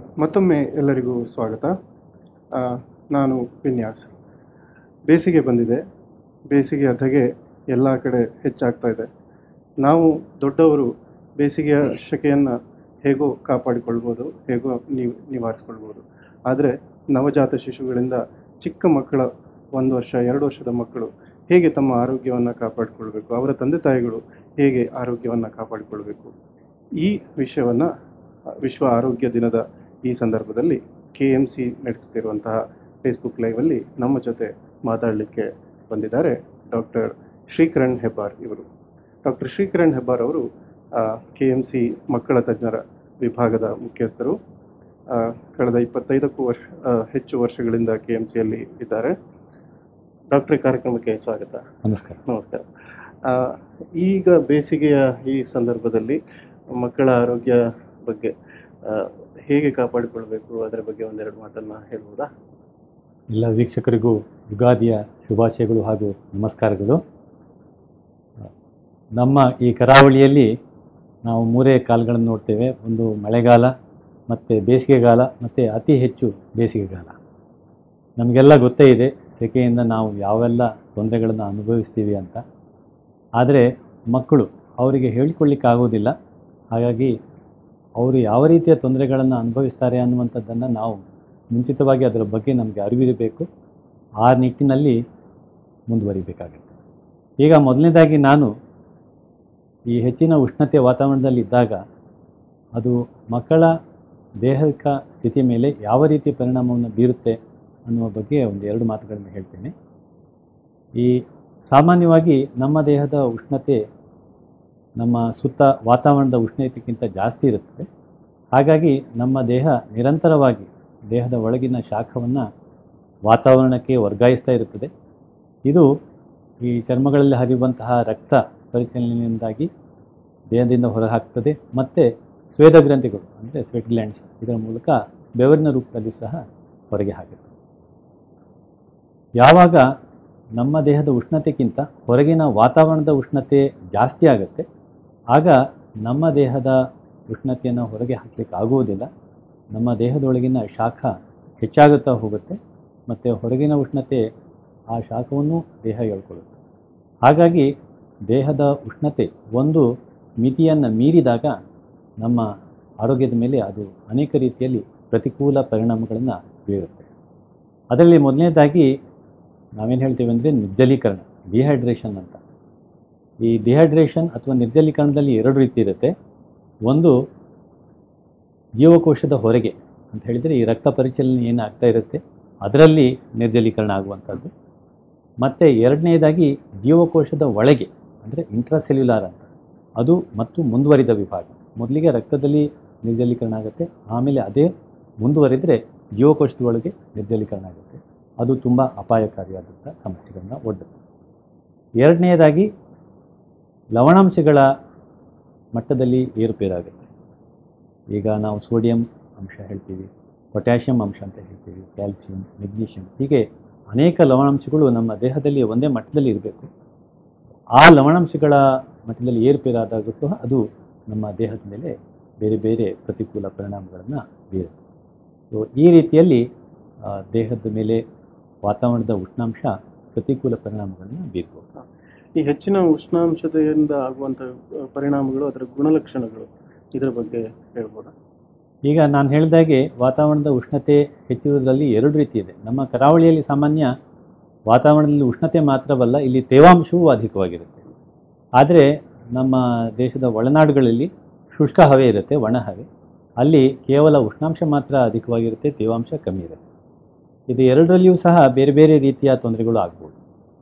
ಮತ್ತೊಮ್ಮೆ ಎಲ್ಲರಿಗೂ ಸ್ವಾಗತ ಆ, ನಾನು ವಿನ್ಯಾಸ್ ಬೇಸಿಗೆ ಬಂದಿದೆ ಬೇಸಿಗೆ ಅಧಗೆ ಎಲ್ಲ ಕಡೆ ಹೆಚ್ಚಾಗ್ತಾ ಇದೆ ನಾವು ದೊಡ್ಡವರು ಬೇಸಿಗೆಯ ಶೆಕೆಯನ್ನು ಹೇಗೋ ಕಾಪಾಡಿಕೊಳ್ಬೋದು ಹೇಗೋ ನೀವು ನಿವಾರಿಸ್ಕೊಳ್ಬೋದು ಆದರೆ ನವಜಾತ ಶಿಶುಗಳಿಂದ ಚಿಕ್ಕ ಮಕ್ಕಳ ಒಂದು ವರ್ಷ ಎರಡು ವರ್ಷದ ಮಕ್ಕಳು ಹೇಗೆ ತಮ್ಮ ಆರೋಗ್ಯವನ್ನು ಕಾಪಾಡಿಕೊಳ್ಬೇಕು ಅವರ ತಂದೆ ತಾಯಿಗಳು ಹೇಗೆ ಆರೋಗ್ಯವನ್ನು ಕಾಪಾಡಿಕೊಳ್ಬೇಕು ಈ ವಿಷಯವನ್ನು ವಿಶ್ವ ಆರೋಗ್ಯ ದಿನದ ಈ ಸಂದರ್ಭದಲ್ಲಿ ಕೆ ಎಮ್ ಸಿ ನಡೆಸುತ್ತಿರುವಂತಹ ಫೇಸ್ಬುಕ್ ಲೈವಲ್ಲಿ ನಮ್ಮ ಜೊತೆ ಮಾತಾಡಲಿಕ್ಕೆ ಬಂದಿದ್ದಾರೆ ಡಾಕ್ಟರ್ ಶ್ರೀಕರಣ್ ಹೆಬ್ಬಾರ್ ಇವರು ಡಾಕ್ಟರ್ ಶ್ರೀಕರಣ್ ಹೆಬ್ಬಾರ್ ಅವರು ಕೆ ಎಮ್ ಸಿ ಮಕ್ಕಳ ತಜ್ಞರ ವಿಭಾಗದ ಮುಖ್ಯಸ್ಥರು ಆ, ಕಳೆದ ಇಪ್ಪತ್ತೈದಕ್ಕೂ ವರ್ಷ ಆ, ಹೆಚ್ಚು ವರ್ಷಗಳಿಂದ ಕೆ ಎಮ್ ಸಿಯಲ್ಲಿ ಇದ್ದಾರೆ ಡಾಕ್ಟರ್ ಈ ಕಾರ್ಯಕ್ರಮಕ್ಕೆ ಸ್ವಾಗತ ನಮಸ್ಕಾರ ನಮಸ್ಕಾರ ಆ, ಈಗ ಬೇಸಿಗೆಯ ಈ ಸಂದರ್ಭದಲ್ಲಿ ಮಕ್ಕಳ ಆರೋಗ್ಯ ಬಗ್ಗೆ ಆ, ಹೇಗೆ ಕಾಪಾಡಿಕೊಳ್ಬೇಕು ಅದರ ಬಗ್ಗೆ ಒಂದೆರಡು ಮಾತನ್ನ ಹೇಳ್ಬೋದಾ ಎಲ್ಲ ವೀಕ್ಷಕರಿಗೂ ಯುಗಾದಿಯ ಶುಭಾಶಯಗಳು ಹಾಗೂ ನಮಸ್ಕಾರಗಳು ನಮ್ಮ ಈ ಕರಾವಳಿಯಲ್ಲಿ ನಾವು ಮೂರೇ ಕಾಲಗಳನ್ನು ನೋಡ್ತೇವೆ ಒಂದು ಮಳೆಗಾಲ ಮತ್ತು ಬೇಸಿಗೆಗಾಲ ಮತ್ತು ಅತಿ ಹೆಚ್ಚು ಬೇಸಿಗೆಗಾಲ ನಮಗೆಲ್ಲ ಗೊತ್ತೇ ಇದೆ ಸೆಕೆಯಿಂದ ನಾವು ಯಾವೆಲ್ಲ ತೊಂದರೆಗಳನ್ನು ಅನುಭವಿಸ್ತೀವಿ ಅಂತ ಆದರೆ ಮಕ್ಕಳು ಅವರಿಗೆ ಹೇಳಿಕೊಳ್ಳಿಕ್ಕಾಗೋದಿಲ್ಲ ಹಾಗಾಗಿ ಅವರು ಯಾವ ರೀತಿಯ ತೊಂದರೆಗಳನ್ನು ಅನುಭವಿಸ್ತಾರೆ ಅನ್ನುವಂಥದ್ದನ್ನು ನಾವು ಮುಂಚಿತವಾಗಿ ಅದರ ಬಗ್ಗೆ ನಮಗೆ ಅರಿವಿರಬೇಕು ಆ ನಿಟ್ಟಿನಲ್ಲಿ ಮುಂದುವರಿಬೇಕಾಗುತ್ತೆ ಈಗ ಮೊದಲನೇದಾಗಿ ನಾನು ಈ ಹೆಚ್ಚಿನ ಉಷ್ಣತೆ ವಾತಾವರಣದಲ್ಲಿ ಇದ್ದಾಗ ಅದು ಮಕ್ಕಳ ದೇಹಿಕ ಸ್ಥಿತಿ ಮೇಲೆ ಯಾವ ರೀತಿ ಪರಿಣಾಮವನ್ನು ಬೀರುತ್ತೆ ಅನ್ನುವ ಬಗ್ಗೆ ಒಂದು ಎರಡು ಮಾತುಗಳನ್ನು ಹೇಳ್ತೇನೆ ಈ ಸಾಮಾನ್ಯವಾಗಿ ನಮ್ಮ ದೇಹದ ಉಷ್ಣತೆ ನಮ್ಮ ಸುತ್ತ ವಾತಾವರಣದ ಉಷ್ಣತೆಗಿಂತ ಜಾಸ್ತಿ ಇರುತ್ತದೆ ಹಾಗಾಗಿ ನಮ್ಮ ದೇಹ ನಿರಂತರವಾಗಿ ದೇಹದ ಒಳಗಿನ ಶಾಖವನ್ನು ವಾತಾವರಣಕ್ಕೆ ವರ್ಗಾಯಿಸ್ತಾ ಇರುತ್ತದೆ ಇದು ಈ ಚರ್ಮಗಳಲ್ಲಿ ಹರಿಯುವಂತಹ ರಕ್ತ ಪರಿಚಲನೆಯಿಂದಾಗಿ ದೇಹದಿಂದ ಹೊರಹಾಕ್ತದೆ ಮತ್ತು ಸ್ವೇದ ಗ್ರಂಥಿಗಳು ಅಂದರೆ ಸ್ವೆಟ್ ಗ್ಲ್ಯಾಂಡ್ಸ್ ಇದರ ಮೂಲಕ ಬೆವರಿನ ರೂಪದಲ್ಲೂ ಸಹ ಹೊರಗೆ ಹಾಕುತ್ತೆ ಯಾವಾಗ ನಮ್ಮ ದೇಹದ ಉಷ್ಣತೆಗಿಂತ ಹೊರಗಿನ ವಾತಾವರಣದ ಉಷ್ಣತೆ ಜಾಸ್ತಿ ಆಗುತ್ತೆ ಆಗ ನಮ್ಮ ದೇಹದ ಉಷ್ಣತೆಯನ್ನು ಹೊರಗೆ ಹಾಕಲಿಕ್ಕೆ ಆಗುವುದಿಲ್ಲ ನಮ್ಮ ದೇಹದೊಳಗಿನ ಶಾಖ ಹೆಚ್ಚಾಗುತ್ತಾ ಹೋಗುತ್ತೆ ಮತ್ತು ಹೊರಗಿನ ಉಷ್ಣತೆ ಆ ಶಾಖವನ್ನು ದೇಹ ಎಳ್ಕೊಳ್ಳುತ್ತೆ ಹಾಗಾಗಿ ದೇಹದ ಉಷ್ಣತೆ ಒಂದು ಮಿತಿಯನ್ನು ಮೀರಿದಾಗ ನಮ್ಮ ಆರೋಗ್ಯದ ಮೇಲೆ ಅದು ಅನೇಕ ರೀತಿಯಲ್ಲಿ ಪ್ರತಿಕೂಲ ಪರಿಣಾಮಗಳನ್ನು ಬೀರುತ್ತೆ ಅದರಲ್ಲಿ ಮೊದಲನೇದಾಗಿ ನಾವೇನು ಹೇಳ್ತೀವಿ ಅಂದರೆ ನಿರ್ಜಲೀಕರಣ ಡಿಹೈಡ್ರೇಷನ್ ಅಂತ ಈ ಡಿಹೈಡ್ರೇಷನ್ ಅಥವಾ ನಿರ್ಜಲೀಕರಣದಲ್ಲಿ ಎರಡು ರೀತಿ ಇರುತ್ತೆ ಒಂದು ಜೀವಕೋಶದ ಹೊರಗೆ ಅಂತ ಹೇಳಿದರೆ ಈ ರಕ್ತ ಪರಿಚಲನೆ ಏನಾಗ್ತಾ ಇರುತ್ತೆ ಅದರಲ್ಲಿ ನಿರ್ಜಲೀಕರಣ ಆಗುವಂಥದ್ದು ಮತ್ತು ಎರಡನೇದಾಗಿ ಜೀವಕೋಶದ ಒಳಗೆ ಅಂದರೆ ಇಂಟ್ರಾಸೆಲ್ಯುಲಾರ್ ಅಂತ ಅದು ಮತ್ತು ಮುಂದುವರಿದ ವಿಭಾಗ ಮೊದಲಿಗೆ ರಕ್ತದಲ್ಲಿ ನಿರ್ಜಲೀಕರಣ ಆಗುತ್ತೆ ಆಮೇಲೆ ಅದೇ ಮುಂದುವರಿದರೆ ಜೀವಕೋಶದ ಒಳಗೆ ನಿರ್ಜಲೀಕರಣ ಆಗುತ್ತೆ ಅದು ತುಂಬ ಅಪಾಯಕಾರಿಯಾದಂಥ ಸಮಸ್ಯೆಗಳನ್ನ ಒಡ್ಡುತ್ತೆ ಎರಡನೆಯದಾಗಿ ಲವಣಾಂಶಗಳ ಮಟ್ಟದಲ್ಲಿ ಏರುಪೇರಾಗುತ್ತೆ ಈಗ ನಾವು ಸೋಡಿಯಂ ಅಂಶ ಹೇಳ್ತೀವಿ ಪೊಟ್ಯಾಷಿಯಂ ಅಂಶ ಅಂತ ಹೇಳ್ತೀವಿ ಕ್ಯಾಲ್ಸಿಯಂ ಮೆಗ್ನೀಷಿಯಂ ಹೀಗೆ ಅನೇಕ ಲವಣಾಂಶಗಳು ನಮ್ಮ ದೇಹದಲ್ಲಿ ಒಂದೇ ಮಟ್ಟದಲ್ಲಿ ಇರಬೇಕು ಆ ಲವಣಾಂಶಗಳ ಮಟ್ಟದಲ್ಲಿ ಏರುಪೇರಾದಾಗ ಸಹ ಅದು ನಮ್ಮ ದೇಹದ ಮೇಲೆ ಬೇರೆ ಬೇರೆ ಪ್ರತಿಕೂಲ ಪರಿಣಾಮಗಳನ್ನು ಬೀರುತ್ತೆ ಸೊ ಈ ರೀತಿಯಲ್ಲಿ ಆ, ದೇಹದ ಮೇಲೆ ವಾತಾವರಣದ ಉಷ್ಣಾಂಶ ಪ್ರತಿಕೂಲ ಪರಿಣಾಮಗಳನ್ನು ಬೀರ್ಬೋದು ಈ ಹೆಚ್ಚಿನ ಉಷ್ಣಾಂಶದಿಂದ ಆಗುವಂಥ ಪರಿಣಾಮಗಳು ಅದರ ಗುಣಲಕ್ಷಣಗಳು ಇದರ ಬಗ್ಗೆ ಹೇಳ್ಬೋದಾ ಈಗ ನಾನು ಹೇಳಿದಾಗೆ ವಾತಾವರಣದ ಉಷ್ಣತೆ ಹೆಚ್ಚುವುದರಲ್ಲಿ ಎರಡು ರೀತಿ ಇದೆ ನಮ್ಮ ಕರಾವಳಿಯಲ್ಲಿ ಸಾಮಾನ್ಯ ವಾತಾವರಣದಲ್ಲಿ ಉಷ್ಣತೆ ಮಾತ್ರವಲ್ಲ ಇಲ್ಲಿ ತೇವಾಂಶವೂ ಅಧಿಕವಾಗಿರುತ್ತೆ ಆದರೆ ನಮ್ಮ ದೇಶದ ಒಳನಾಡುಗಳಲ್ಲಿ ಶುಷ್ಕ ಹವೆ ಇರುತ್ತೆ ಒಣ ಹವೆ ಅಲ್ಲಿ ಕೇವಲ ಉಷ್ಣಾಂಶ ಮಾತ್ರ ಅಧಿಕವಾಗಿರುತ್ತೆ ತೇವಾಂಶ ಕಮ್ಮಿ ಇರುತ್ತೆ ಇದು ಎರಡರಲ್ಲಿಯೂ ಸಹ ಬೇರೆ ಬೇರೆ ರೀತಿಯ ತೊಂದರೆಗಳು ಆಗ್ಬೋದು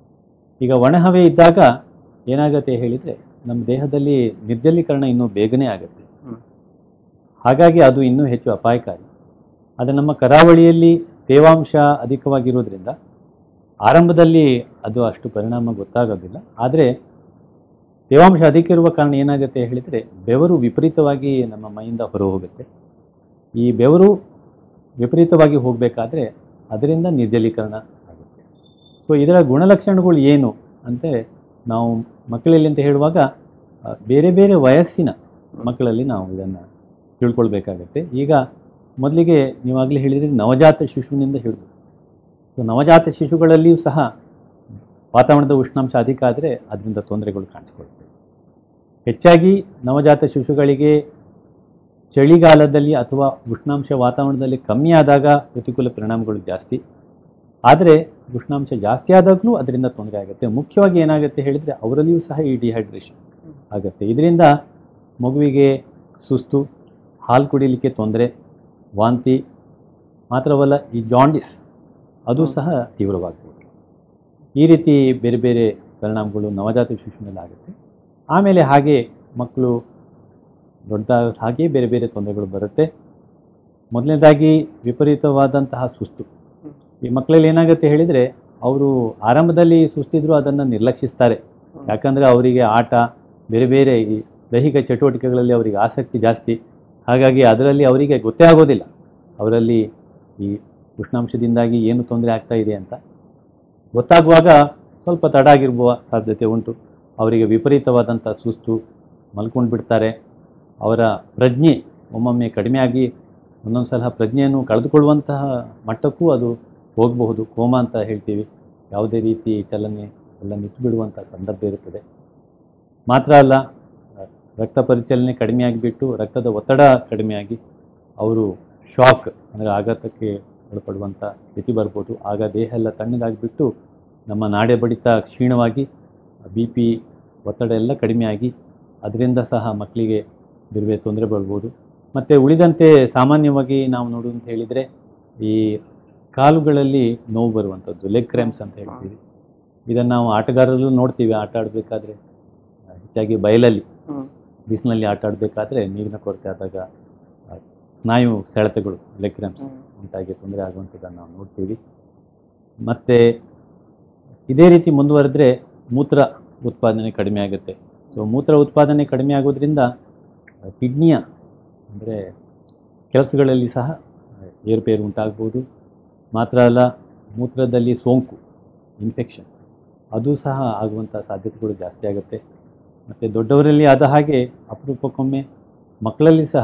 ಈಗ ಒಣ ಹವೆ ಇದ್ದಾಗ ಏನಾಗುತ್ತೆ ಹೇಳಿದರೆ ನಮ್ಮ ದೇಹದಲ್ಲಿ ನಿರ್ಜಲೀಕರಣ ಇನ್ನೂ ಬೇಗನೆ ಆಗುತ್ತೆ ಹ್ಮ್. ಹಾಗಾಗಿ ಅದು ಇನ್ನೂ ಹೆಚ್ಚು ಅಪಾಯಕಾರಿ ಆದರೆ ನಮ್ಮ ಕರಾವಳಿಯಲ್ಲಿ ತೇವಾಂಶ ಅಧಿಕವಾಗಿರೋದ್ರಿಂದ ಆರಂಭದಲ್ಲಿ ಅದು ಅಷ್ಟು ಪರಿಣಾಮ ಗೊತ್ತಾಗೋದಿಲ್ಲ ಆದರೆ ತೇವಾಂಶ ಅಧಿಕ ಇರುವ ಕಾರಣ ಏನಾಗುತ್ತೆ ಹೇಳಿದರೆ ಬೆವರು ವಿಪರೀತವಾಗಿ ನಮ್ಮ ಮೈಯಿಂದ ಹೊರ ಹೋಗುತ್ತೆ ಈ ಬೆವರು ವಿಪರೀತವಾಗಿ ಹೋಗಬೇಕಾದ್ರೆ ಅದರಿಂದ ನಿರ್ಜಲೀಕರಣ ಆಗುತ್ತೆ ಸೊ ಇದರ ಗುಣಲಕ್ಷಣಗಳು ಏನು ಅಂದರೆ ನಾವು ಮಕ್ಕಳಲ್ಲಿ ಅಂತ ಹೇಳುವಾಗ ಆ, ಬೇರೆ ಬೇರೆ ವಯಸ್ಸಿನ ಮಕ್ಕಳಲ್ಲಿ ನಾವು ಇದನ್ನು ತಿಳ್ಕೊಳ್ಬೇಕಾಗತ್ತೆ ಈಗ ಮೊದಲಿಗೆ ನೀವಾಗಲೇ ಹೇಳಿದ್ರಿ ನವಜಾತ ಶಿಶುವಿನಿಂದ ಹಿಡಿದು ಸೊ ನವಜಾತ ಶಿಶುಗಳಲ್ಲಿಯೂ ಸಹ ವಾತಾವರಣದ ಉಷ್ಣಾಂಶ ಅಧಿಕ ಆದರೆ ಅದರಿಂದ ತೊಂದರೆಗಳು ಕಾಣಿಸ್ಕೊಳ್ತವೆ ಹೆಚ್ಚಾಗಿ ನವಜಾತ ಶಿಶುಗಳಿಗೆ ಚಳಿಗಾಲದಲ್ಲಿ ಅಥವಾ ಉಷ್ಣಾಂಶ ವಾತಾವರಣದಲ್ಲಿ ಕಮ್ಮಿ ಆದಾಗ ಪ್ರತಿಕೂಲ ಪರಿಣಾಮಗಳು ಜಾಸ್ತಿ ಆದರೆ ಉಷ್ಣಾಂಶ ಜಾಸ್ತಿ ಆದಾಗಲೂ ಅದರಿಂದ ತೊಂದರೆ ಆಗುತ್ತೆ ಮುಖ್ಯವಾಗಿ ಏನಾಗುತ್ತೆ ಹೇಳಿದರೆ ಅವರಲ್ಲಿಯೂ ಸಹ ಈ ಡಿಹೈಡ್ರೇಷನ್ ಆಗುತ್ತೆ ಇದರಿಂದ ಮಗುವಿಗೆ ಸುಸ್ತು ಹಾಲು ಕುಡಿಲಿಕ್ಕೆ ತೊಂದರೆ ವಾಂತಿ ಮಾತ್ರವಲ್ಲ ಈ ಜಾಂಡಿಸ್ ಅದು ಸಹ ತೀವ್ರವಾಗ್ಬೋದು ಈ ರೀತಿ ಬೇರೆ ಬೇರೆ ಪರಿಣಾಮಗಳು ನವಜಾತ ಶಿಶುವಿನಲ್ಲಿ ಆಗುತ್ತೆ ಆಮೇಲೆ ಹಾಗೆ ಮಕ್ಕಳು ದೊಡ್ಡದಾದ ಹಾಗೆ ಬೇರೆ ಬೇರೆ ತೊಂದರೆಗಳು ಬರುತ್ತೆ ಮೊದಲನೇದಾಗಿ ವಿಪರೀತವಾದಂತಹ ಸುಸ್ತು ಈ ಮಕ್ಕಳಲ್ಲಿ ಏನಾಗುತ್ತೆ ಹೇಳಿದರೆ ಅವರು ಆರಂಭದಲ್ಲಿ ಸುಸ್ತಿದ್ರು ಅದನ್ನು ನಿರ್ಲಕ್ಷಿಸ್ತಾರೆ ಯಾಕಂದರೆ ಅವರಿಗೆ ಆಟ ಬೇರೆ ಬೇರೆ ಈ ದೈಹಿಕ ಚಟುವಟಿಕೆಗಳಲ್ಲಿ ಅವರಿಗೆ ಆಸಕ್ತಿ ಜಾಸ್ತಿ ಹಾಗಾಗಿ ಅದರಲ್ಲಿ ಅವರಿಗೆ ಗೊತ್ತೇ ಆಗೋದಿಲ್ಲ ಅವರಲ್ಲಿ ಈ ಉಷ್ಣಾಂಶದಿಂದಾಗಿ ಏನು ತೊಂದರೆ ಆಗ್ತಾ ಇದೆ ಅಂತ ಗೊತ್ತಾಗುವಾಗ ಸ್ವಲ್ಪ ತಡ ಆಗಿರುವ ಸಾಧ್ಯತೆ ಉಂಟು ಅವರಿಗೆ ವಿಪರೀತವಾದಂಥ ಸುಸ್ತು ಮಲ್ಕೊಂಡು ಬಿಡ್ತಾರೆ ಅವರ ಪ್ರಜ್ಞೆ ಒಮ್ಮೊಮ್ಮೆ ಕಡಿಮೆಯಾಗಿ ಒಂದೊಂದು ಸಲ ಪ್ರಜ್ಞೆಯನ್ನು ಕಳೆದುಕೊಳ್ಳುವಂತಹ ಮಟ್ಟಕ್ಕೂ ಅದು ಹೋಗಬಹುದು ಕೋಮಾ ಅಂತ ಹೇಳ್ತೀವಿ ಯಾವುದೇ ರೀತಿ ಚಲನೆ ಎಲ್ಲ ನಿಂತು ಬಿಡುವಂಥ ಸಂದರ್ಭ ಇರುತ್ತದೆ ಮಾತ್ರ ಅಲ್ಲ ರಕ್ತ ಪರಿಚಲನೆ ಕಡಿಮೆಯಾಗಿಬಿಟ್ಟು ರಕ್ತದ ಒತ್ತಡ ಕಡಿಮೆಯಾಗಿ ಅವರು ಶಾಕ್ ಅಂದರೆ ಆಘಾತಕ್ಕೆ ಒಳಪಡುವಂಥ ಸ್ಥಿತಿ ಬರ್ಬೋದು ಆಗ ದೇಹ ಎಲ್ಲ ತಣ್ಣಗಾಗಿಬಿಟ್ಟು ನಮ್ಮ ನಾಡೆ ಬಡಿತ ಕ್ಷೀಣವಾಗಿ ಬಿ ಪಿ ಒತ್ತಡ ಎಲ್ಲ ಕಡಿಮೆಯಾಗಿ ಅದರಿಂದ ಸಹ ಮಕ್ಕಳಿಗೆ ಬೇರೆ ಬೇರೆ ತೊಂದರೆ ಬರ್ಬೋದು ಮತ್ತು ಉಳಿದಂತೆ ಸಾಮಾನ್ಯವಾಗಿ ನಾವು ನೋಡು ಅಂತ ಹೇಳಿದರೆ ಈ ಕಾಲುಗಳಲ್ಲಿ ನೋವು ಬರುವಂಥದ್ದು ಲೆಗ್ ಕ್ರ್ಯಾಂಪ್ಸ್ ಅಂತ ಹೇಳ್ತೀವಿ ಇದನ್ನು ನಾವು ಆಟಗಾರರಲ್ಲೂ ನೋಡ್ತೀವಿ ಆಟ ಆಡಬೇಕಾದ್ರೆ ಹೆಚ್ಚಾಗಿ ಬಯಲಲ್ಲಿ ಹ್ಮ್. ಬಿಸಿಲಿನಲ್ಲಿ ಆಟ ಆಡಬೇಕಾದ್ರೆ ನೀರಿನ ಕೊರತೆ ಆದಾಗ ಆ, ಸ್ನಾಯು ಸೆಳೆತಗಳು ಲೆಗ್ ಕ್ರ್ಯಾಂಪ್ಸ್ ಹ್ಮ್. ಉಂಟಾಗಿ ತೊಂದರೆ ಆಗುವಂಥದ್ದನ್ನು ನಾವು ನೋಡ್ತೀವಿ ಮತ್ತು ಇದೇ ರೀತಿ ಮುಂದುವರೆದ್ರೆ ಮೂತ್ರ ಉತ್ಪಾದನೆ ಕಡಿಮೆ ಆಗುತ್ತೆ ಸೊ ಮೂತ್ರ ಉತ್ಪಾದನೆ ಕಡಿಮೆ ಆಗೋದ್ರಿಂದ ಕಿಡ್ನಿಯ ಅಂದರೆ ಕೆಲಸಗಳಲ್ಲಿ ಸಹ ಏರುಪೇರು ಉಂಟಾಗ್ಬೋದು ಮಾತ್ರ ಅಲ್ಲ ಮೂತ್ರದಲ್ಲಿ ಸೋಂಕು ಇನ್ಫೆಕ್ಷನ್ ಅದು ಸಹ ಆಗುವಂಥ ಸಾಧ್ಯತೆಗಳು ಜಾಸ್ತಿ ಆಗುತ್ತೆ ಮತ್ತು ದೊಡ್ಡವರಲ್ಲಿ ಆದ ಹಾಗೆ ಅಪರೂಪಕ್ಕೊಮ್ಮೆ ಮಕ್ಕಳಲ್ಲಿ ಸಹ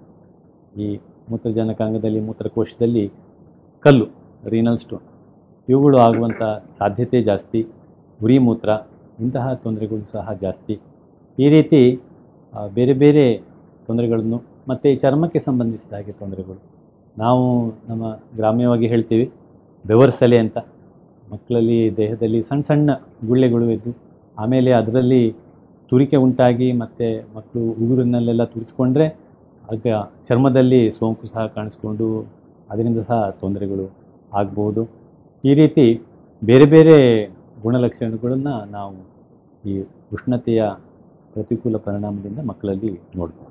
ಈ ಮೂತ್ರಜನಕಾಂಗದಲ್ಲಿ ಮೂತ್ರಕೋಶದಲ್ಲಿ ಕಲ್ಲು ರೀನಲ್ ಸ್ಟೋನ್ ಇವುಗಳು ಆಗುವಂಥ ಸಾಧ್ಯತೆ ಜಾಸ್ತಿ ಉರಿ ಮೂತ್ರ ಇಂತಹ ತೊಂದರೆಗಳು ಸಹ ಜಾಸ್ತಿ ಈ ರೀತಿ ಆ, ಬೇರೆ ಬೇರೆ ತೊಂದರೆಗಳನ್ನು ಮತ್ತು ಚರ್ಮಕ್ಕೆ ಸಂಬಂಧಿಸಿದ ಹಾಗೆ ತೊಂದರೆಗಳು ನಾವು ನಮ್ಮ ಗ್ರಾಮ್ಯವಾಗಿ ಹೇಳ್ತೀವಿ ಬೆವರ್ಸಲೆ ಅಂತ ಮಕ್ಕಳಲ್ಲಿ ದೇಹದಲ್ಲಿ ಸಣ್ಣ ಸಣ್ಣ ಗುಳ್ಳೆಗಳು ಇದ್ದು ಆಮೇಲೆ ಅದರಲ್ಲಿ ತುರಿಕೆ ಉಂಟಾಗಿ ಮತ್ತು ಮಕ್ಕಳು ಉಗುರಿನಲ್ಲೆಲ್ಲ ತುರಿಸ್ಕೊಂಡ್ರೆ ಆಗ ಚರ್ಮದಲ್ಲಿ ಸೋಂಕು ಸಹ ಕಾಣಿಸ್ಕೊಂಡು ಅದರಿಂದ ಸಹ ತೊಂದರೆಗಳು ಆಗ್ಬೋದು ಈ ರೀತಿ ಬೇರೆ ಬೇರೆ ಗುಣಲಕ್ಷಣಗಳನ್ನು ನಾವು ಈ ಉಷ್ಣತೆಯ ಪ್ರತಿಕೂಲ ಪರಿಣಾಮದಿಂದ ಮಕ್ಕಳಲ್ಲಿ ನೋಡ್ಬೋದು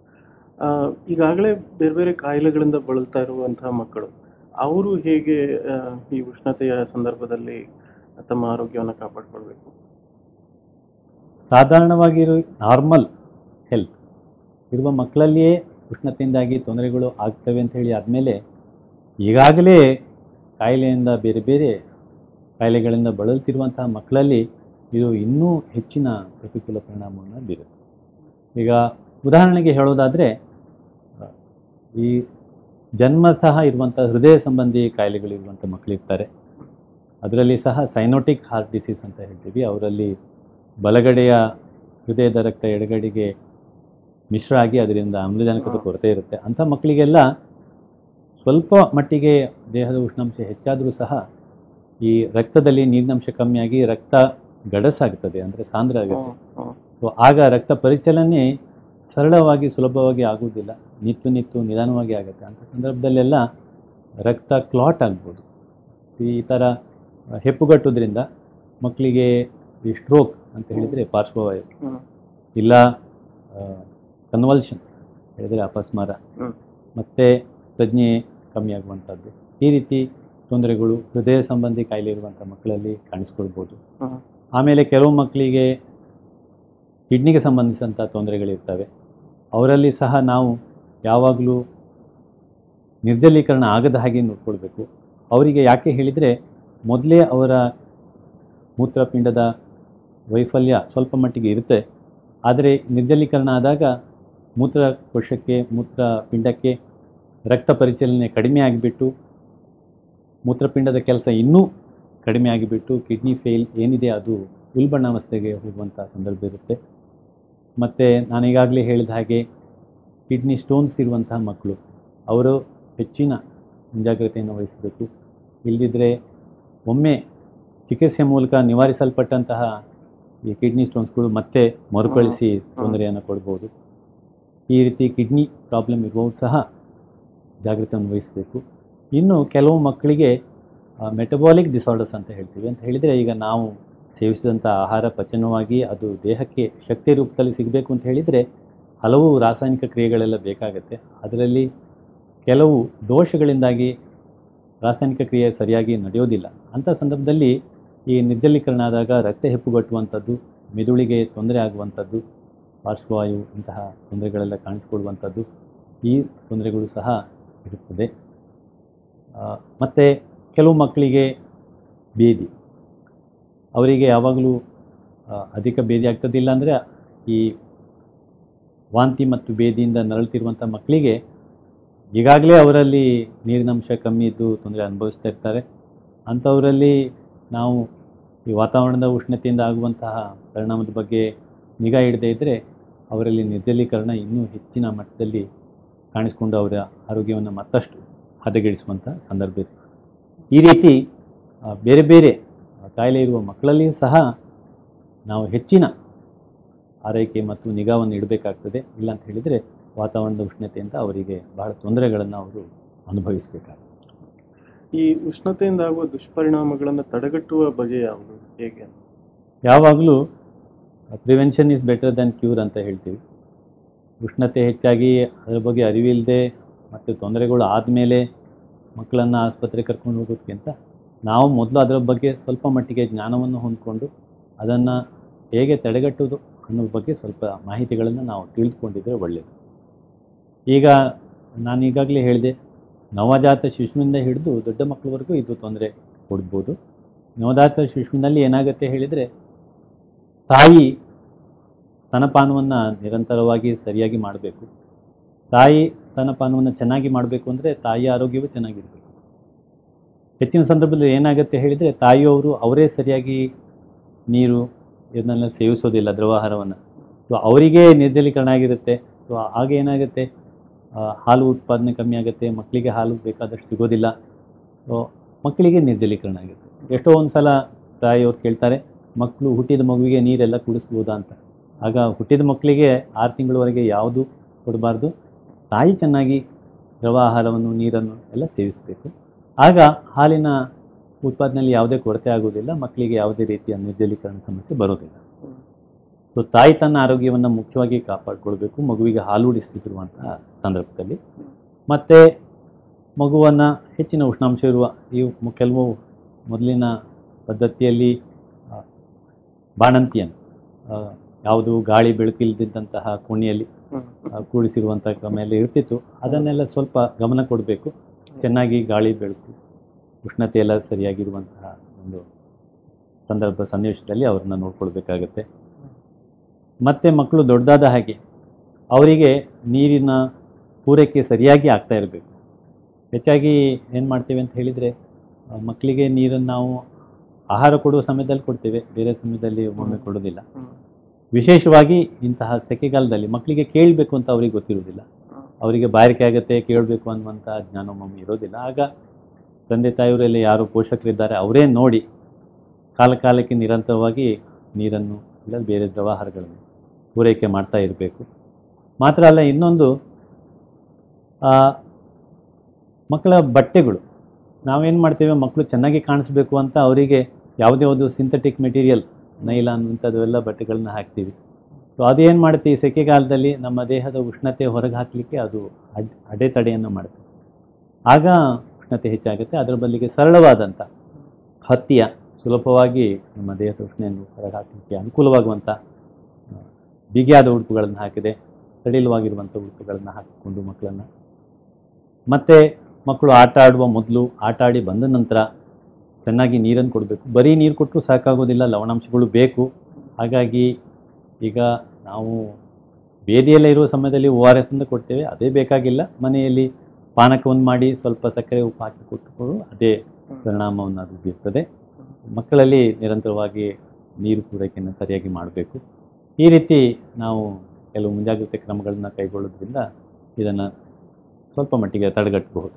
ಆ, ಈಗಾಗಲೇ ಬೇರೆ ಬೇರೆ ಕಾಯಿಲೆಗಳಿಂದ ಬಳಲ್ತಾ ಇರುವಂತಹ ಮಕ್ಕಳು ಅವರು ಹೇಗೆ ಆ, ಈ ಉಷ್ಣತೆಯ ಸಂದರ್ಭದಲ್ಲಿ ತಮ್ಮ ಆರೋಗ್ಯವನ್ನು ಕಾಪಾಡಿಕೊಳ್ಬೇಕು ಸಾಧಾರಣವಾಗಿರೋ ನಾರ್ಮಲ್ ಹೆಲ್ತ್ ಇರುವ ಮಕ್ಕಳಲ್ಲಿಯೇ ಉಷ್ಣತೆಯಿಂದಾಗಿ ತೊಂದರೆಗಳು ಆಗ್ತವೆ ಅಂತ ಹೇಳಿ ಆದಮೇಲೆ ಈಗಾಗಲೇ ಕಾಯಿಲೆಯಿಂದ ಬೇರೆ ಬೇರೆ ಕಾಯಿಲೆಗಳಿಂದ ಬಳಲ್ತಿರುವಂತಹ ಮಕ್ಕಳಲ್ಲಿ ಇದು ಇನ್ನೂ ಹೆಚ್ಚಿನ ಪ್ರತಿಕೂಲ ಪರಿಣಾಮವನ್ನು ಬೀರುತ್ತೆ ಈಗ ಉದಾಹರಣೆಗೆ ಹೇಳೋದಾದರೆ ಈ ಜನ್ಮ ಸಹ ಇರುವಂಥ ಹೃದಯ ಸಂಬಂಧಿ ಕಾಯಿಲೆಗಳಿರುವಂಥ ಮಕ್ಕಳಿರ್ತಾರೆ ಅದರಲ್ಲಿ ಸಹ ಸೈನೋಟಿಕ್ ಹಾರ್ಟ್ ಡಿಸೀಸ್ ಅಂತ ಹೇಳ್ತೀವಿ ಅವರಲ್ಲಿ ಬಲಗಡೆಯ ಹೃದಯದ ರಕ್ತ ಎಡಗಡೆಗೆ ಮಿಶ್ರ ಆಗಿ ಅದರಿಂದ ಆಮ್ಲಜನಕದ ಕೊರತೆ ಇರುತ್ತೆ ಅಂಥ ಮಕ್ಕಳಿಗೆಲ್ಲ ಸ್ವಲ್ಪ ಮಟ್ಟಿಗೆ ದೇಹದ ಉಷ್ಣಾಂಶ ಹೆಚ್ಚಾದರೂ ಸಹ ಈ ರಕ್ತದಲ್ಲಿ ನೀರಿನಂಶ ಕಮ್ಮಿಯಾಗಿ ರಕ್ತ ಗಡಸಾಗ್ತದೆ ಅಂದರೆ ಸಾಂದ್ರ ಆಗುತ್ತೆ ಹ್ಮ್, ಹ್ಮ್. ಸೊ ಆಗ ರಕ್ತ ಪರಿಚಲನೆ ಸರಳವಾಗಿ ಸುಲಭವಾಗಿ ಆಗುವುದಿಲ್ಲ ನಿತ್ತು ನಿತ್ತು ನಿಧಾನವಾಗಿ ಆಗುತ್ತೆ ಅಂಥ ಸಂದರ್ಭದಲ್ಲೆಲ್ಲ ರಕ್ತ ಕ್ಲಾಟ್ ಆಗ್ಬೋದು ಸೊ ಈ ಥರ ಹೆಪ್ಪುಗಟ್ಟೋದ್ರಿಂದ ಮಕ್ಕಳಿಗೆ ಈ ಸ್ಟ್ರೋಕ್ ಅಂತ ಹೇಳಿದರೆ ಪಾರ್ಶ್ವವಾಯು ಹ್ಮ್. ಇಲ್ಲ ಕನ್ವಲ್ಷನ್ಸ್ ಹೇಳಿದರೆ ಅಪಸ್ಮಾರ ಹ್ಮ್. ಮತ್ತು ಪ್ರಜ್ಞೆ ಕಮ್ಮಿ ಆಗುವಂಥದ್ದು ಈ ರೀತಿ ತೊಂದರೆಗಳು ಹೃದಯ ಸಂಬಂಧಿ ಕಾಯಿಲೆ ಇರುವಂಥ ಮಕ್ಕಳಲ್ಲಿ ಕಾಣಿಸ್ಕೊಳ್ಬೋದು ಹ್ಮ್. ಆಮೇಲೆ ಕೆಲವು ಮಕ್ಕಳಿಗೆ ಕಿಡ್ನಿಗೆ ಸಂಬಂಧಿಸಿದಂಥ ತೊಂದರೆಗಳಿರ್ತವೆ ಅವರಲ್ಲಿ ಸಹ ನಾವು ಯಾವಾಗಲೂ ನಿರ್ಜಲೀಕರಣ ಆಗದ ಹಾಗೆ ನೋಡ್ಕೊಳ್ಬೇಕು ಅವರಿಗೆ ಯಾಕೆ ಹೇಳಿದರೆ ಮೊದಲೇ ಅವರ ಮೂತ್ರಪಿಂಡದ ವೈಫಲ್ಯ ಸ್ವಲ್ಪ ಮಟ್ಟಿಗೆ ಇರುತ್ತೆ ಆದರೆ ನಿರ್ಜಲೀಕರಣ ಆದಾಗ ಮೂತ್ರಕೋಶಕ್ಕೆ ಮೂತ್ರಪಿಂಡಕ್ಕೆ ರಕ್ತ ಪರಿಚಲನೆ ಕಡಿಮೆ ಆಗಿಬಿಟ್ಟು ಮೂತ್ರಪಿಂಡದ ಕೆಲಸ ಇನ್ನೂ ಕಡಿಮೆ ಆಗಿಬಿಟ್ಟು ಕಿಡ್ನಿ ಫೇಲ್ ಏನಿದೆ ಅದು ಉಲ್ಬಣಾವಸ್ಥೆಗೆ ಹೋಗುವಂಥ ಸಂದರ್ಭ ಇರುತ್ತೆ ಮತ್ತು ನಾನೀಗಾಗಲೇ ಹೇಳಿದ ಹಾಗೆ ಕಿಡ್ನಿ ಸ್ಟೋನ್ಸ್ ಇರುವಂತಹ ಮಕ್ಕಳು ಅವರು ಹೆಚ್ಚಿನ ಮುಂಜಾಗ್ರತೆಯನ್ನು ವಹಿಸಬೇಕು ಇಲ್ಲದಿದ್ದರೆ ಒಮ್ಮೆ ಚಿಕಿತ್ಸೆ ಮೂಲಕ ನಿವಾರಿಸಲ್ಪಟ್ಟಂತಹ ಈ ಕಿಡ್ನಿ ಸ್ಟೋನ್ಸ್ಗಳು ಮತ್ತೆ ಮರುಕಳಿಸಿ ತೊಂದರೆಯನ್ನು ಕೊಡ್ಬೋದು ಈ ರೀತಿ ಕಿಡ್ನಿ ಪ್ರಾಬ್ಲಮ್ ಇರುವವರು ಸಹ ಜಾಗೃತಿಯನ್ನು ವಹಿಸಬೇಕು ಇನ್ನು ಕೆಲವು ಮಕ್ಕಳಿಗೆ ಮೆಟಬಾಲಿಕ್ ಡಿಸಾರ್ಡರ್ಸ್ ಅಂತ ಹೇಳ್ತೀವಿ ಅಂತ ಹೇಳಿದರೆ ಈಗ ನಾವು ಸೇವಿಸಿದಂಥ ಆಹಾರ ಪಚನವಾಗಿ ಅದು ದೇಹಕ್ಕೆ ಶಕ್ತಿ ರೂಪದಲ್ಲಿ ಸಿಗಬೇಕು ಅಂತ ಹೇಳಿದರೆ ಹಲವು ರಾಸಾಯನಿಕ ಕ್ರಿಯೆಗಳೆಲ್ಲ ಬೇಕಾಗುತ್ತೆ ಅದರಲ್ಲಿ ಕೆಲವು ದೋಷಗಳಿಂದಾಗಿ ರಾಸಾಯನಿಕ ಕ್ರಿಯೆ ಸರಿಯಾಗಿ ನಡೆಯೋದಿಲ್ಲ ಅಂಥ ಸಂದರ್ಭದಲ್ಲಿ ಈ ನಿರ್ಜಲೀಕರಣ ಆದಾಗ ರಕ್ತ ಹೆಪ್ಪುಗಟ್ಟುವಂಥದ್ದು ಮೆದುಳಿಗೆ ತೊಂದರೆ ಆಗುವಂಥದ್ದು ಪಾರ್ಶ್ವವಾಯು ಇಂತಹ ತೊಂದರೆಗಳೆಲ್ಲ ಕಾಣಿಸ್ಕೊಳ್ಳುವಂಥದ್ದು ಈ ತೊಂದರೆಗಳು ಸಹ ಇರುತ್ತದೆ ಮತ್ತು ಕೆಲವು ಮಕ್ಕಳಿಗೆ ಬೇದಿ ಅವರಿಗೆ ಯಾವಾಗಲೂ ಆ, ಅಧಿಕ ಬೇದಿ ಆಗ್ತದಿಲ್ಲ ಅಂದರೆ ಈ ವಾಂತಿ ಮತ್ತು ಬೇದಿಯಿಂದ ನರಳುತ್ತಿರುವಂಥ ಮಕ್ಕಳಿಗೆ ಈಗಾಗಲೇ ಅವರಲ್ಲಿ ನೀರಿನಂಶ ಕಮ್ಮಿ ಇದ್ದು ತೊಂದರೆ ಅನುಭವಿಸ್ತಾ ಇರ್ತಾರೆ ಅಂಥವರಲ್ಲಿ ನಾವು ಈ ವಾತಾವರಣದ ಉಷ್ಣತೆಯಿಂದ ಆಗುವಂತಹ ಪರಿಣಾಮದ ಬಗ್ಗೆ ನಿಗಾ ಇಡದೇ ಇದ್ದರೆ ಅವರಲ್ಲಿ ನಿರ್ಜಲೀಕರಣ ಇನ್ನೂ ಹೆಚ್ಚಿನ ಮಟ್ಟದಲ್ಲಿ ಕಾಣಿಸ್ಕೊಂಡು ಅವರ ಆರೋಗ್ಯವನ್ನು ಮತ್ತಷ್ಟು ಹದಗೆಡಿಸುವಂಥ ಸಂದರ್ಭ ಇದೆ ಈ ರೀತಿ ಆ, ಬೇರೆ ಬೇರೆ ಕಾಯಿಲೆ ಇರುವ ಮಕ್ಕಳಲ್ಲಿಯೂ ಸಹ ನಾವು ಹೆಚ್ಚಿನ ಆರೈಕೆ ಮತ್ತು ನಿಗಾವನ್ನು ಇಡಬೇಕಾಗ್ತದೆ ಇಲ್ಲ ಅಂತ ಹೇಳಿದರೆ ವಾತಾವರಣದ ಉಷ್ಣತೆಯಿಂದ ಅವರಿಗೆ ಬಹಳ ತೊಂದರೆಗಳನ್ನು ಅವರು ಅನುಭವಿಸಬೇಕಾಗ್ತದೆ ಈ ಉಷ್ಣತೆಯಿಂದ ಆಗುವ ದುಷ್ಪರಿಣಾಮಗಳನ್ನು ತಡೆಗಟ್ಟುವ ಬಗೆ ಯಾವುದು ಹೇಗೆ ಯಾವಾಗಲೂ prevention is better than cure ಅಂತ ಹೇಳ್ತೀವಿ ಉಷ್ಣತೆ ಹೆಚ್ಚಾಗಿ ಅದರ ಬಗ್ಗೆ ಅರಿವಿಲ್ಲದೆ ಮತ್ತು ತೊಂದರೆಗಳು ಆದಮೇಲೆ ಮಕ್ಕಳನ್ನು ಆಸ್ಪತ್ರೆ ಕರ್ಕೊಂಡು ಹೋಗೋದಕ್ಕಿಂತ ನಾವು ಮೊದಲು ಅದರ ಬಗ್ಗೆ ಸ್ವಲ್ಪ ಮಟ್ಟಿಗೆ ಜ್ಞಾನವನ್ನು ಹೊಂದ್ಕೊಂಡು ಅದನ್ನು ಹೇಗೆ ತಡೆಗಟ್ಟುವುದು ಅನ್ನೋ ಬಗ್ಗೆ ಸ್ವಲ್ಪ ಮಾಹಿತಿಗಳನ್ನು ನಾವು ತಿಳಿದುಕೊಂಡಿದ್ದರೆ ಒಳ್ಳೆಯದು ಈಗ ನಾನು ಈಗಾಗಲೇ ಹೇಳಿದೆ ನವಜಾತ ಶಿಶುವಿಂದ ಹಿಡಿದು ದೊಡ್ಡ ಮಕ್ಕಳವರೆಗೂ ಇದು ತೊಂದರೆ ಕೊಡ್ಬೋದು ನವಜಾತ ಶಿಶುವಿನಲ್ಲಿ ಏನಾಗುತ್ತೆ ಹೇಳಿದರೆ ತಾಯಿ ಸ್ತನಪಾನವನ್ನು ನಿರಂತರವಾಗಿ ಸರಿಯಾಗಿ ಮಾಡಬೇಕು ತಾಯಿ ಸ್ತನಪಾನವನ್ನು ಚೆನ್ನಾಗಿ ಮಾಡಬೇಕು ಅಂದರೆ ತಾಯಿಯ ಆರೋಗ್ಯವೂ ಚೆನ್ನಾಗಿರಬೇಕು ಹೆಚ್ಚಿನ ಸಂದರ್ಭದಲ್ಲಿ ಏನಾಗುತ್ತೆ ಹೇಳಿದರೆ ತಾಯಿಯವರು ಅವರೇ ಸರಿಯಾಗಿ ನೀರು ಇದನ್ನೆಲ್ಲ ಸೇವಿಸೋದಿಲ್ಲ ದ್ರವಾಹಾರವನ್ನು ಸೊ ಅವರಿಗೆ ನಿರ್ಜಲೀಕರಣ ಆಗಿರುತ್ತೆ ಸೊ ಆಗ ಏನಾಗುತ್ತೆ ಆ, ಹಾಲು ಉತ್ಪಾದನೆ ಕಮ್ಮಿ ಆಗುತ್ತೆ ಮಕ್ಕಳಿಗೆ ಹಾಲು ಬೇಕಾದಷ್ಟು ಸಿಗೋದಿಲ್ಲ ಸೊ ಮಕ್ಕಳಿಗೆ ನಿರ್ಜಲೀಕರಣ ಆಗುತ್ತೆ ಎಷ್ಟೋ ಒಂದು ಸಲ ತಾಯಿಯವ್ರು ಕೇಳ್ತಾರೆ ಮಕ್ಕಳು ಹುಟ್ಟಿದ ಮಗುವಿಗೆ ನೀರೆಲ್ಲ ಕುಡಿಸ್ಬೋದಾ ಅಂತ ಆಗ ಹುಟ್ಟಿದ ಮಕ್ಕಳಿಗೆ ಆರು ತಿಂಗಳವರೆಗೆ ಯಾವುದು ಕೊಡಬಾರ್ದು ತಾಯಿ ಚೆನ್ನಾಗಿ ದ್ರವ ಆಹಾರವನ್ನು ನೀರನ್ನು ಎಲ್ಲ ಸೇವಿಸಬೇಕು ಆಗ ಹಾಲಿನ ಉತ್ಪಾದನೆಯಲ್ಲಿ ಯಾವುದೇ ಕೊರತೆ ಆಗುವುದಿಲ್ಲ ಮಕ್ಕಳಿಗೆ ಯಾವುದೇ ರೀತಿಯ ನಿರ್ಜಲೀಕರಣ ಸಮಸ್ಯೆ ಬರೋದಿಲ್ಲ ಸೊ ತಾಯಿ ತನ್ನ ಆರೋಗ್ಯವನ್ನು ಮುಖ್ಯವಾಗಿ ಕಾಪಾಡಿಕೊಳ್ಬೇಕು ಮಗುವಿಗೆ ಹಾಲು ಉಡಿಸ್ತಿರುವಂತಹ ಸಂದರ್ಭದಲ್ಲಿ ಮತ್ತು ಮಗುವನ್ನು ಹೆಚ್ಚಿನ ಉಷ್ಣಾಂಶ ಇರುವ ಈ ಮು- ಕೆಲವು ಮೊದಲಿನ ಪದ್ಧತಿಯಲ್ಲಿ ಆ, ಬಾಣಂತಿಯನ್ನು ಆ, ಯಾವುದು ಗಾಳಿ ಬೆಳಕಿಲ್ದಿದ್ದಂತಹ ಕೋಣೆಯಲ್ಲಿ ಆ, ಕೂಡಿಸಿರುವಂಥ ಕ್ರಮ ಇರ್ತಿತ್ತು ಅದನ್ನೆಲ್ಲ ಸ್ವಲ್ಪ ಗಮನ ಕೊಡಬೇಕು ಚೆನ್ನಾಗಿ ಗಾಳಿ ಬೆಳಕು ಉಷ್ಣತೆ ಎಲ್ಲ ಸರಿಯಾಗಿರುವಂತಹ ಒಂದು ಸಂದರ್ಭ ಸನ್ನಿವೇಶದಲ್ಲಿ ಅವ್ರನ್ನ ನೋಡ್ಕೊಳ್ಬೇಕಾಗತ್ತೆ ಮತ್ತು ಮಕ್ಕಳು ದೊಡ್ಡದಾದ ಹಾಗೆ ಅವರಿಗೆ ನೀರಿನ ಪೂರೈಕೆ ಸರಿಯಾಗಿ ಆಗ್ತಾ ಇರಬೇಕು ಹೆಚ್ಚಾಗಿ ಏನು ಮಾಡ್ತೇವೆ ಅಂತ ಹೇಳಿದರೆ ಮಕ್ಕಳಿಗೆ ನೀರನ್ನು ನಾವು ಆಹಾರ ಕೊಡುವ ಸಮಯದಲ್ಲಿ ಕೊಡ್ತೇವೆ ಬೇರೆ ಸಮಯದಲ್ಲಿ ಒಮ್ಮೊಮ್ಮೆ ಕೊಡೋದಿಲ್ಲ ವಿಶೇಷವಾಗಿ ಇಂತಹ ಸೆಕೆಗಾಲದಲ್ಲಿ ಮಕ್ಕಳಿಗೆ ಕೇಳಬೇಕು ಅಂತ ಅವ್ರಿಗೆ ಗೊತ್ತಿರೋದಿಲ್ಲ ಅವರಿಗೆ ಬಾರಿಕೆ ಆಗುತ್ತೆ ಕೇಳಬೇಕು ಅನ್ನುವಂಥ ಜ್ಞಾನ ಒಮ್ಮೊಮ್ಮೆ ಇರೋದಿಲ್ಲ ಆಗ ತಂದೆ ತಾಯಿಯವರಲ್ಲಿ ಯಾರು ಪೋಷಕರಿದ್ದಾರೆ ಅವರೇ ನೋಡಿ ಕಾಲ ಕಾಲಕ್ಕೆ ನಿರಂತರವಾಗಿ ನೀರನ್ನು ಇಲ್ಲ ಬೇರೆ ದ್ರವಾಹಾರಗಳನ್ನು ಪೂರೈಕೆ ಮಾಡ್ತಾ ಇರಬೇಕು ಮಾತ್ರ ಅಲ್ಲ ಇನ್ನೊಂದು ಆ, ಮಕ್ಕಳ ಬಟ್ಟೆಗಳು ನಾವೇನು ಮಾಡ್ತೇವೆ ಮಕ್ಕಳು ಚೆನ್ನಾಗಿ ಕಾಣಿಸ್ಬೇಕು ಅಂತ ಅವರಿಗೆ ಯಾವುದೇ ಒಂದು ಸಿಂಥೆಟಿಕ್ ಮೆಟೀರಿಯಲ್ ನೈಲಾನ್ ಇಂಥದ್ದೆಲ್ಲ ಬಟ್ಟೆಗಳನ್ನ ಹಾಕ್ತೀವಿ ಸೊ ಅದೇನು ಮಾಡುತ್ತೆ ಈ ಸೆಕೆಗಾಲದಲ್ಲಿ ನಮ್ಮ ದೇಹದ ಉಷ್ಣತೆ ಹೊರಗೆ ಹಾಕಲಿಕ್ಕೆ ಅದು ಅಡ್ ಅಡೆತಡೆಯನ್ನು ಮಾಡುತ್ತೆ ಆಗ ಉಷ್ಣತೆ ಹೆಚ್ಚಾಗುತ್ತೆ ಅದರ ಬದಲಿಗೆ ಸರಳವಾದಂಥ ಹತ್ತಿಯ ಸುಲಭವಾಗಿ ನಮ್ಮ ದೇಹದ ಉಷ್ಣೆಯನ್ನು ಹೊರಗೆ ಹಾಕಲಿಕ್ಕೆ ಅನುಕೂಲವಾಗುವಂಥ ಆ, ಬಿಗಿಯಾದ ಉಡುಪುಗಳನ್ನು ಹಾಕಿದೆ ಸಡಿಲವಾಗಿರುವಂಥ ಉಡುಪುಗಳನ್ನು ಹಾಕಿಕೊಂಡು ಮಕ್ಕಳನ್ನು ಮತ್ತು ಮಕ್ಕಳು ಆಟ ಆಡುವ ಮೊದಲು ಆಟ ಆಡಿ ಬಂದ ನಂತರ ಚೆನ್ನಾಗಿ ನೀರನ್ನು ಕೊಡಬೇಕು ಬರೀ ನೀರು ಕೊಟ್ಟರು ಸಾಕಾಗೋದಿಲ್ಲ ಲವಣಾಂಶಗಳು ಬೇಕು ಹಾಗಾಗಿ ಈಗ ನಾವು ಬೇದಿಯೆಲ್ಲ ಇರುವ ಸಮಯದಲ್ಲಿ ಓ ಆರ್ ಎಸ್ ಅಂತ ಕೊಡ್ತೇವೆ ಅದೇ ಬೇಕಾಗಿಲ್ಲ ಮನೆಯಲ್ಲಿ ಪಾನಕವನ್ನು ಮಾಡಿ ಸ್ವಲ್ಪ ಸಕ್ಕರೆ ಉಪ್ಪು ಹಾಕಿ ಕೊಟ್ಟುಕೊಂಡು ಅದೇ ಪರಿಣಾಮವನ್ನು ಅದು ಬೀರ್ತದೆ ಮಕ್ಕಳಲ್ಲಿ ನಿರಂತರವಾಗಿ ನೀರು ಪೂರೈಕೆಯನ್ನು ಸರಿಯಾಗಿ ಮಾಡಬೇಕು ಈ ರೀತಿ ನಾವು ಕೆಲವು ಮುಂಜಾಗ್ರತೆ ಕ್ರಮಗಳನ್ನು ಕೈಗೊಳ್ಳೋದ್ರಿಂದ ಇದನ್ನು ಸ್ವಲ್ಪ ಮಟ್ಟಿಗೆ ತಡೆಗಟ್ಟಬಹುದು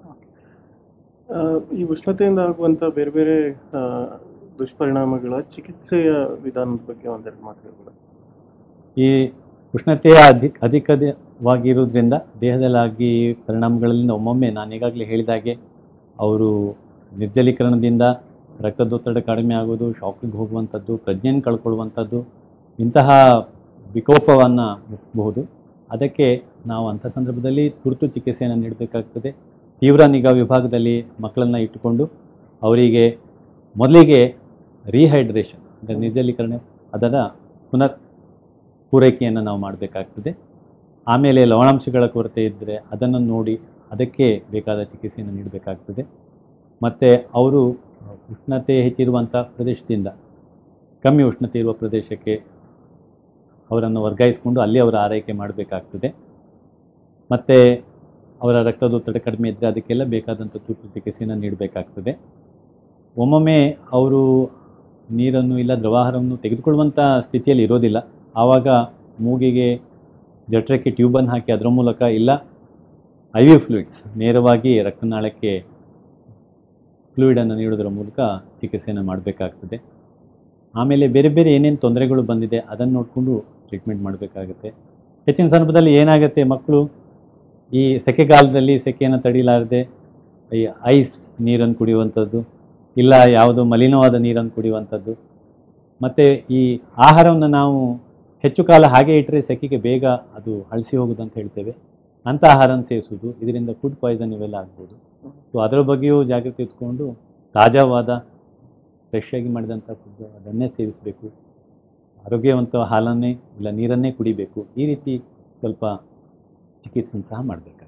ಆ, ಈ ಉಷ್ಣತೆಯಿಂದ ಆಗುವಂಥ ಬೇರೆ ಬೇರೆ ಆ, ದುಷ್ಪರಿಣಾಮಗಳ ಚಿಕಿತ್ಸೆಯ ವಿಧಾನದ ಬಗ್ಗೆ ಒಂದೆರಡು ಮಾತು ಹೇಳ್ಬೋದಾ? ಈ ಉಷ್ಣತೆಯ ಅಧಿಕ ಅಧಿಕವಾಗಿರುವುದರಿಂದ ದೇಹದಲ್ಲಾಗಿ ಪರಿಣಾಮಗಳಿಂದ ಒಮ್ಮೊಮ್ಮೆ ನಾನು ಈಗಾಗಲೇ ಹೇಳಿದಾಗೆ ಅವರು ನಿರ್ಜಲೀಕರಣದಿಂದ ರಕ್ತದೊತ್ತಡ ಕಡಿಮೆ ಆಗೋದು ಶಾಕಿಗೆ ಹೋಗುವಂಥದ್ದು ಪ್ರಜ್ಞೆಯನ್ನು ಕಳ್ಕೊಳ್ಳುವಂಥದ್ದು ಇಂತಹ ವಿಕೋಪವನ್ನು ಮುಟ್ಟಬಹುದು ಅದಕ್ಕೆ ನಾವು ಅಂಥ ಸಂದರ್ಭದಲ್ಲಿ ತುರ್ತು ಚಿಕಿತ್ಸೆಯನ್ನು ನೀಡಬೇಕಾಗ್ತದೆ ತೀವ್ರ ನಿಗಾ ವಿಭಾಗದಲ್ಲಿ ಮಕ್ಕಳನ್ನು ಇಟ್ಟುಕೊಂಡು ಅವರಿಗೆ ಮೊದಲಿಗೆ ರೀಹೈಡ್ರೇಷನ್ ಅಂದರೆ ನಿರ್ಜಲೀಕರಣ ಅದರ ಪುನರ್ ಪೂರೈಕೆಯನ್ನು ನಾವು ಮಾಡಬೇಕಾಗ್ತದೆ ಆಮೇಲೆ ಲವಣಾಂಶಗಳ ಕೊರತೆ ಇದ್ದರೆ ಅದನ್ನು ನೋಡಿ ಅದಕ್ಕೆ ಬೇಕಾದ ಚಿಕಿತ್ಸೆಯನ್ನು ನೀಡಬೇಕಾಗ್ತದೆ ಮತ್ತು ಅವರು ಉಷ್ಣತೆ ಹೆಚ್ಚಿರುವಂಥ ಪ್ರದೇಶದಿಂದ ಕಮ್ಮಿ ಉಷ್ಣತೆ ಇರುವ ಪ್ರದೇಶಕ್ಕೆ ಅವರನ್ನು ವರ್ಗಾಯಿಸಿಕೊಂಡು ಅಲ್ಲಿ ಅವರ ಆರೈಕೆ ಮಾಡಬೇಕಾಗ್ತದೆ ಮತ್ತು ಅವರ ರಕ್ತದೊತ್ತಡ ಕಡಿಮೆ ಇದ್ದರೆ ಅದಕ್ಕೆಲ್ಲ ಬೇಕಾದಂಥ ತುರ್ತು ಚಿಕಿತ್ಸೆಯನ್ನು ನೀಡಬೇಕಾಗ್ತದೆ ಒಮ್ಮೊಮ್ಮೆ ಅವರು ನೀರನ್ನು ಇಲ್ಲ ದ್ರವಾಹಾರವನ್ನು ತೆಗೆದುಕೊಳ್ಳುವಂಥ ಸ್ಥಿತಿಯಲ್ಲಿ ಇರೋದಿಲ್ಲ ಆವಾಗ ಮೂಗಿಗೆ ಜಠರಕ್ಕೆ ಟ್ಯೂಬನ್ನು ಹಾಕಿ ಅದರ ಮೂಲಕ ಇಲ್ಲ ಐ ವಿ ಫ್ಲೂಯಿಡ್ಸ್ ನೇರವಾಗಿ ರಕ್ತನಾಳಕ್ಕೆ ಫ್ಲೂಯಿಡನ್ನು ನೀಡೋದರ ಮೂಲಕ ಚಿಕಿತ್ಸೆಯನ್ನು ಮಾಡಬೇಕಾಗ್ತದೆ ಆಮೇಲೆ ಬೇರೆ ಬೇರೆ ಏನೇನು ತೊಂದರೆಗಳು ಬಂದಿದೆ ಅದನ್ನು ನೋಡಿಕೊಂಡು ಟ್ರೀಟ್ಮೆಂಟ್ ಮಾಡಬೇಕಾಗುತ್ತೆ ಹೆಚ್ಚಿನ ಸಂದರ್ಭದಲ್ಲಿ ಏನಾಗುತ್ತೆ ಮಕ್ಕಳು ಈ ಸೆಕೆಗಾಲದಲ್ಲಿ ಸೆಕೆಯನ್ನು ತಡಿಲಾರದೆ ಈ ಐಸ್ ನೀರನ್ನು ಕುಡಿಯುವಂಥದ್ದು ಇಲ್ಲ ಯಾವುದೋ ಮಲಿನವಾದ ನೀರನ್ನು ಕುಡಿಯುವಂಥದ್ದು ಮತ್ತು ಈ ಆಹಾರವನ್ನು ನಾವು ಹೆಚ್ಚು ಕಾಲ ಹಾಗೆ ಇಟ್ಟರೆ ಸೆಕೆಗೆ ಬೇಗ ಅದು ಅಳಿಸಿ ಹೋಗೋದು ಅಂತ ಹೇಳ್ತೇವೆ ಅಂಥ ಆಹಾರನ ಸೇವಿಸೋದು ಇದರಿಂದ ಫುಡ್ ಪಾಯ್ಸನ್ ಇವೆಲ್ಲ ಆಗ್ಬೋದು ಸೊ ಅದರ ಬಗ್ಗೆಯೂ ಜಾಗೃತಿ ಇಟ್ಕೊಂಡು ತಾಜಾವಾದ ಫ್ರೆಶ್ ಆಗಿ ಮಾಡಿದಂಥ ಫುಡ್ ಅದನ್ನೇ ಸೇವಿಸಬೇಕು ಆರೋಗ್ಯವಂತ ಹಾಲನ್ನೇ ಇಲ್ಲ ನೀರನ್ನೇ ಕುಡಿಬೇಕು ಈ ರೀತಿ ಸ್ವಲ್ಪ ಚಿಕಿತ್ಸೆಯನ್ನು ಸಹ ಮಾಡಬೇಕಾಗ್ತದೆ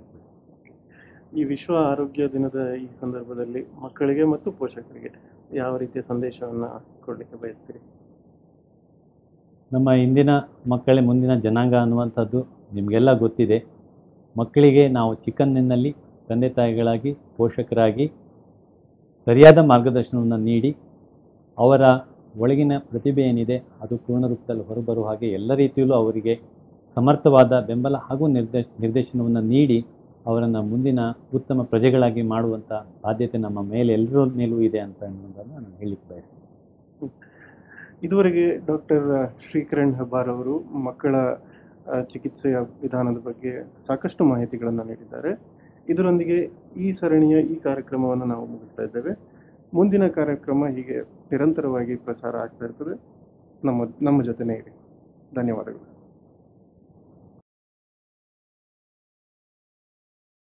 ಈ ವಿಶ್ವ ಆರೋಗ್ಯ ದಿನದ ಈ ಸಂದರ್ಭದಲ್ಲಿ ಮಕ್ಕಳಿಗೆ ಮತ್ತು ಪೋಷಕರಿಗೆ ಯಾವ ರೀತಿಯ ಸಂದೇಶವನ್ನು ಕೊಡಲಿಕ್ಕೆ ಬಯಸ್ತೀರಿ ನಮ್ಮ ಇಂದಿನ ಮಕ್ಕಳೇ ಮುಂದಿನ ಜನಾಂಗ ಅನ್ನುವಂಥದ್ದು ನಿಮಗೆಲ್ಲ ಗೊತ್ತಿದೆ ಮಕ್ಕಳಿಗೆ ನಾವು ಚಿಕ್ಕಂದಿನಲ್ಲಿ ತಂದೆ ತಾಯಿಗಳಾಗಿ ಪೋಷಕರಾಗಿ ಸರಿಯಾದ ಮಾರ್ಗದರ್ಶನವನ್ನು ನೀಡಿ ಅವರ ಒಳಗಿನ ಪ್ರತಿಭೆ ಏನಿದೆ ಅದು ಪೂರ್ಣ ರೂಪದಲ್ಲಿ ಹೊರಬರುವ ಹಾಗೆ ಎಲ್ಲ ರೀತಿಯಲ್ಲೂ ಅವರಿಗೆ ಸಮರ್ಥವಾದ ಬೆಂಬಲ ಹಾಗೂ ನಿರ್ದೇಶ ನಿರ್ದೇಶನವನ್ನು ನೀಡಿ ಅವರನ್ನು ಮುಂದಿನ ಉತ್ತಮ ಪ್ರಜೆಗಳಾಗಿ ಮಾಡುವಂಥ ಬಾಧ್ಯತೆ ನಮ್ಮ ಮೇಲೆ ಎಲ್ಲರ ಮೇಲೂ ಇದೆ ಅಂತ ಅನ್ನೋದನ್ನು ನಾನು ಹೇಳಲಿಕ್ಕೆ ಬಯಸ್ತೇನೆ ಇದುವರೆಗೆ ಡಾಕ್ಟರ್ ಶ್ರೀಕರಣ್ ಹೆಬ್ಬಾರ್ ಅವರು ಮಕ್ಕಳ ಆ, ಚಿಕಿತ್ಸೆಯ ವಿಧಾನದ ಬಗ್ಗೆ ಸಾಕಷ್ಟು ಮಾಹಿತಿಗಳನ್ನು ನೀಡಿದ್ದಾರೆ ಇದರೊಂದಿಗೆ ಈ ಸರಣಿಯ ಈ ಕಾರ್ಯಕ್ರಮವನ್ನು ನಾವು ಮುಗಿಸ್ತಾ ಇದ್ದೇವೆ ಮುಂದಿನ ಕಾರ್ಯಕ್ರಮ ಹೀಗೆ ನಿರಂತರವಾಗಿ ಪ್ರಸಾರ ಆಗ್ತಾ ಇರ್ತದೆ ನಮ್ಮ ನಮ್ಮ ಜೊತೆನೇ ಇರಿ ಧನ್ಯವಾದಗಳು